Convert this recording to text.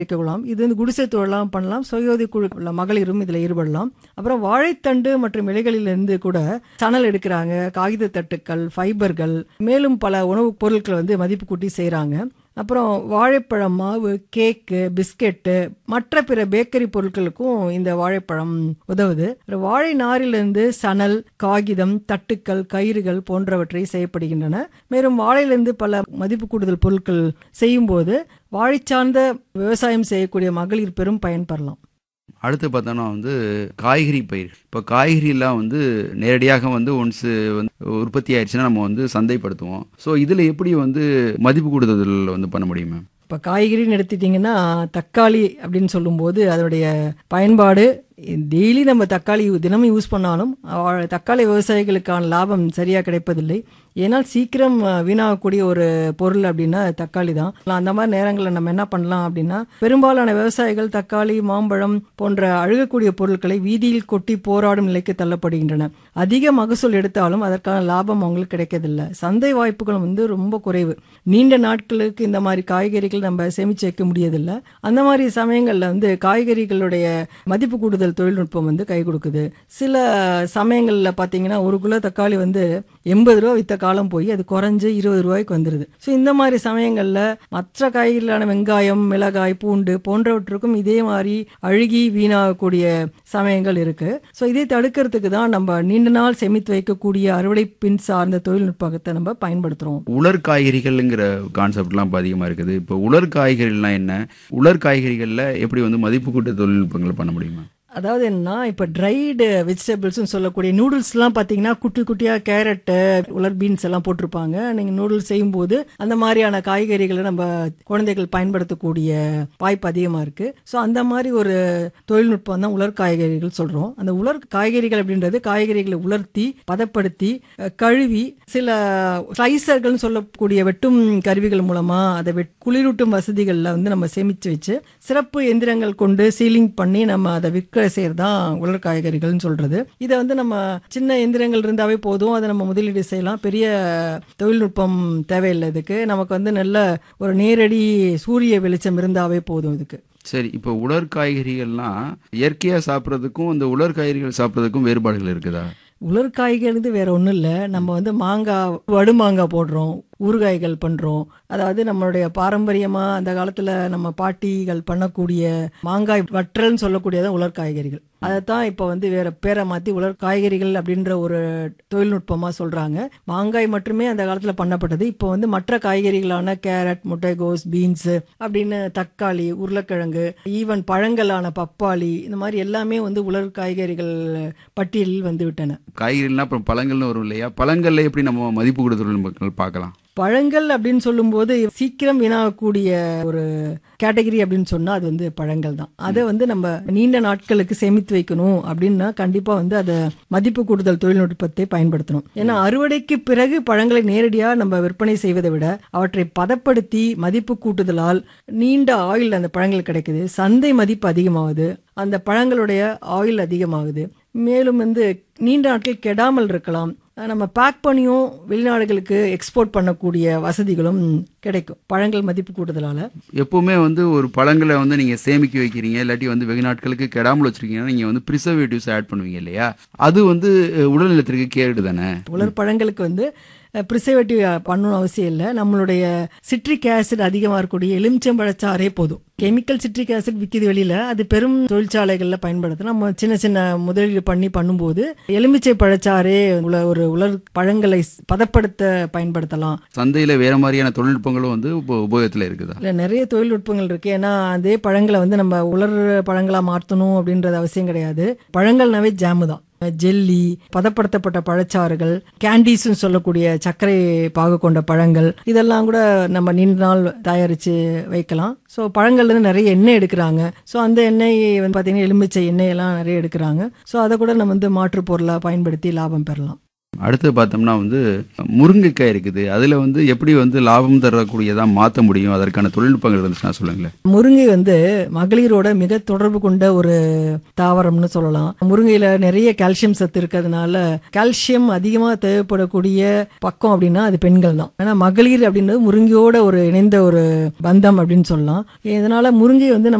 வைக்கலாம் இது வந்து குடிசை தொழிலாம் பண்ணலாம் சுயோதி குழு உள்ள மகளிரும் இதில் ஈடுபடலாம் அப்புறம் வாழைத்தண்டு மற்றும் இலைகளிலிருந்து கூட சணல் எடுக்கிறாங்க காகித தட்டுக்கள் ஃபைபர்கள் மேலும் பல உணவுப் பொருட்களை வந்து மதிப்பு கூட்டி செய்கிறாங்க அப்புறம் வாழைப்பழம் மாவு கேக்கு பிஸ்கெட்டு மற்ற பிற பேக்கரி பொருட்களுக்கும் இந்த வாழைப்பழம் உதவுது அப்புறம் வாழை நாரிலிருந்து சணல் காகிதம் தட்டுக்கள் கயிறுகள் போன்றவற்றை செய்யப்படுகின்றன மேலும் வாழையிலிருந்து பல மதிப்பு கூடுதல் பொருட்கள் செய்யும்போது வாழை சார்ந்த விவசாயம் செய்யக்கூடிய மகளிர் பெரும் பயன்பெறலாம் அடுத்து பார்த்தோன்னா வந்து காய்கறி பயிர் இப்போ காய்கறிலாம் வந்து நேரடியாக வந்து ஒன்ஸ் வந்து உற்பத்தி ஆயிடுச்சுன்னா நம்ம வந்து சந்தைப்படுத்துவோம் ஸோ இதில் எப்படி வந்து மதிப்பு கூடுதல் வந்து பண்ண முடியும் மேம் இப்போ காய்கறின்னு எடுத்துட்டிங்கன்னா தக்காளி அப்படின்னு சொல்லும்போது அதனுடைய பயன்பாடு டெய்லி நம்ம தக்காளி தினமும் யூஸ் பண்ணாலும் அவ- தக்காளி விவசாயிகளுக்கான லாபம் சரியாக கிடைப்பதில்லை ஏன்னால் சீக்கிரம் அஹ், வீணாகக்கூடிய ஒரு பொருள் அப்படின்னா தக்காளி தான் அந்த மாதிரி நேரங்களில் நம்ம என்ன பண்ணலாம் அப்படின்னா பெரும்பாலான விவசாயிகள் தக்காளி மாம்பழம் போன்ற அழுகக்கூடிய பொருட்களை வீதியில் கொட்டி போராடும் நிலைக்கு தள்ளப்படுகின்றன அதிக மகசூல் எடுத்தாலும் அதற்கான லாபம் அவங்களுக்கு கிடைக்கதில்லை சந்தை வாய்ப்புகள் வந்து ரொம்ப குறைவு நீண்ட நாட்களுக்கு இந்த மாதிரி காய்கறிகள் நம்ம சேமிச்சு வைக்க முடியதில்லை அந்த மாதிரி சமயங்களில் வந்து காய்கறிகளுடைய மதிப்பு கூடுதல் தொழில்நுட்பம் வந்து கை கொடுக்குது சில சமயங்களில் பார்த்தீங்கன்னா ஒரு கிலோ தக்காளி வந்து எண்பது ரூபா வித்த காலம் போய் அது குறைஞ்சு இருபது ரூபாய்க்கு வந்துடுது ஸோ இந்த மாதிரி சமயங்களில் மற்ற காய்கறிகளான வெங்காயம் மிளகாய் பூண்டு போன்றவற்றுக்கும் இதே மாதிரி அழுகி வீணாகக்கூடிய சமயங்கள் இருக்கு ஸோ இதை தடுக்கிறதுக்கு தான் நம்ம நீண்ட நாள் சேமித்து வைக்கக்கூடிய அறுவடை பின் சார்ந்த தொழில்நுட்பத்தை நம்ம பயன்படுத்துகிறோம் உலர் காய்கறிகள்ங்கிற கான்செப்ட்லாம் இப்போ அதிகமாக இருக்குது இப்போ உலர் காய்கறிகள்லாம் என்ன உலர் காய்கறிகளில் எப்படி வந்து மதிப்பு கூட்ட தொழில்நுட்பங்கள் பண்ண முடியுமா அதாவது என்னன்னா இப்போ ட்ரைடு வெஜிடபிள்ஸ்னு சொல்லக்கூடிய நூடுல்ஸ்லாம் பார்த்தீங்கன்னா குட்டி குட்டியாக கேரட்டு உலர் பீன்ஸ் எல்லாம் போட்டிருப்பாங்க நீங்கள் நூடுல்ஸ் செய்யும்போது அந்த மாதிரியான காய்கறிகளை நம்ம குழந்தைகள் பயன்படுத்தக்கூடிய வாய்ப்பு அதிகமாக இருக்குது ஸோ அந்த மாதிரி ஒரு தொழில்நுட்பம் தான் உலர் காய்கறிகள் சொல்கிறோம் அந்த உலர் காய்கறிகள் அப்படின்றது காய்கறிகளை உலர்த்தி பதப்படுத்தி அஹ், கழுவி சில ஸ்லைசர்கள்னு சொல்லக்கூடிய வெட்டும் கருவிகள் மூலமாக அதை வெட் குளிரூட்டும் வசதிகளில் வந்து நம்ம சேமித்து வச்சு சிறப்பு எந்திரங்கள் கொண்டு சீலிங் பண்ணி நம்ம அதை விற்க செய்கிறது தான் உலர் காய்கறிகள்னு சொல்கிறது இதை வந்து நம்ம சின்ன எந்திரங்கள் இருந்தாவே போதும் அதை நம்ம முதலீடு செய்யலாம் பெரிய தொழில்நுட்பம் தேவையில்லை இதுக்கு நமக்கு வந்து நல்ல ஒரு நேரடி சூரிய வெளிச்சம் இருந்தாவே போதும் இதுக்கு சரி இப்போ உலர் காய்கறிகள்லாம் இயற்கையாக சாப்பிட்றதுக்கும் இந்த உலர் காய்கறிகள் சாப்பிட்றதுக்கும் வேறுபாடுகள் இருக்குதா உலர் காய்கறிது வேற ஒன்றும் இல்லை நம்ம வந்து மாங்காய் வடு மாங்காய் போடுறோம் ஊறுகாய்கள் பண்ணுறோம் அதாவது நம்மளுடைய பாரம்பரியமாக அந்த காலத்தில் நம்ம பாட்டிகள் பண்ணக்கூடிய மாங்காய் வற்றல்னு சொல்லக்கூடியதான் உலர் காய்கறிகள் அதைத்தான் இப்போ வந்து வேற பேரை மாற்றி உலர் காய்கறிகள் அப்படின்ற ஒரு தொழில்நுட்பமாக சொல்கிறாங்க மாங்காய் மட்டுமே அந்த காலத்தில் பண்ணப்பட்டது இப்போ வந்து மற்ற காய்கறிகளான கேரட் முட்டைகோஸ் பீன்ஸு அப்படின்னு தக்காளி உருளைக்கிழங்கு ஈவன் பழங்களான பப்பாளி இந்த மாதிரி எல்லாமே வந்து உலர் காய்கறிகள் பட்டியலில் வந்து விட்டன காய்கறிலாம் அப்புறம் பழங்கள்னு வரும் இல்லையா பழங்களில் எப்படி நம்ம மதிப்பு கூட்ட தொழில்நுட்பங்கள் பார்க்கலாம் பழங்கள் அப்படின்னு சொல்லும்போது சீக்கிரம் வீணாகக்கூடிய ஒரு கேட்டகரி அப்படின்னு சொன்னா அது வந்து பழங்கள் தான் அதை வந்து நம்ம நீண்ட நாட்களுக்கு சேமித்து வைக்கணும் அப்படின்னா கண்டிப்பா வந்து அதை மதிப்பு கூடுதல் தொழில்நுட்பத்தை பயன்படுத்தணும் ஏன்னா அறுவடைக்கு பிறகு பழங்களை நேரடியாக நம்ம விற்பனை செய்வதை விட அவற்றை பதப்படுத்தி மதிப்பு கூட்டுதலால் நீண்ட ஆயுள் அந்த பழங்கள் கிடைக்குது சந்தை மதிப்பு அதிகமாகுது அந்த பழங்களுடைய ஆயுள் அதிகமாகுது மேலும் வந்து நீண்ட நாட்கள் கெடாமல் இருக்கலாம் நம்ம பேக் பண்ணியும் வெளிநாடுகளுக்கு எக்ஸ்போர்ட் பண்ணக்கூடிய வசதிகளும் கிடைக்கும் பழங்கள் மதிப்பு கூடுதலால எப்பவுமே வந்து ஒரு பழங்களை வந்து நீங்க சேமிக்க வைக்கிறீங்க இல்லாட்டி வந்து வெகு நாட்களுக்கு கெடாமல் வச்சிருக்கீங்கன்னா நீங்க வந்து ப்ரிசர்வேட்டிவ்ஸ் ஆட் பண்ணுவீங்க இல்லையா அது வந்து அஹ், உடல்நலத்திற்கு கேடு தானே உலர் பழங்களுக்கு வந்து ப்ரிசர்வேட்டிவ் பண்ணணும் அவசியம் இல்லை நம்மளுடைய சிட்ரிக் ஆசிட் அதிகமாக இருக்கக்கூடிய எலுமிச்சம்பழச்சாறே போதும் கெமிக்கல் சிட்ரிக் ஆசிட் விற்கிது வெளியில அது பெரும் தொழிற்சாலைகளில் பயன்படுத்த நம்ம சின்ன சின்ன முதலீடு பண்ணி பண்ணும்போது எலுமிச்சை பழச்சாறே உள்ள ஒரு உலர் பழங்களை பதப்படுத்த பயன்படுத்தலாம் சந்தையில வேற மாதிரியான தொழில்நுட்பங்களும் வந்து இப்போ உபயோகத்துல இருக்குதா இல்லை நிறைய தொழில்நுட்பங்கள் இருக்கு ஏன்னா அதே பழங்களை வந்து நம்ம உலர் பழங்களா மாற்றணும் அப்படின்றது அவசியம் கிடையாது பழங்கள்னாவே ஜாமு தான் ஜெல்லி பதப்படுத்தப்பட்ட பழச்சாறுகள் கேண்டீஸ்னு சொல்லக்கூடிய சர்க்கரை பாகு கொண்ட பழங்கள் இதெல்லாம் கூட நம்ம நீண்ட நாள் தயாரித்து வைக்கலாம் ஸோ பழங்கள்லேருந்து நிறைய எண்ணெய் எடுக்கிறாங்க ஸோ அந்த எண்ணெய் வந்து பார்த்தீங்கன்னா எலுமிச்சை எண்ணெய் எல்லாம் நிறைய எடுக்கிறாங்க ஸோ அதை கூட நம்ம வந்து மாற்றுப் பொருளாக பயன்படுத்தி லாபம் பெறலாம் அடுத்து பார்த்தோம்னா வந்து முருங்கைக்காய் இருக்குது அதில் வந்து எப்படி வந்து லாபம் தரக்கூடியதாக மாற்ற முடியும் அதற்கான தொழில்நுட்பங்கள் இருந்துச்சுன்னா சொல்லுங்களேன் முருங்கை வந்து மகளிரோட மிக தொடர்பு கொண்ட ஒரு தாவரம்னு சொல்லலாம் முருங்கையில நிறைய கால்சியம் சத்து இருக்கிறதுனால கால்சியம் அதிகமாக தேவைப்படக்கூடிய பக்கம் அப்படின்னா அது பெண்கள் தான் ஏன்னா மகளிர் அப்படின்றது முருங்கையோட ஒரு இணைந்த ஒரு பந்தம் அப்படின்னு சொல்லலாம் இதனால முருங்கை வந்து நம்ம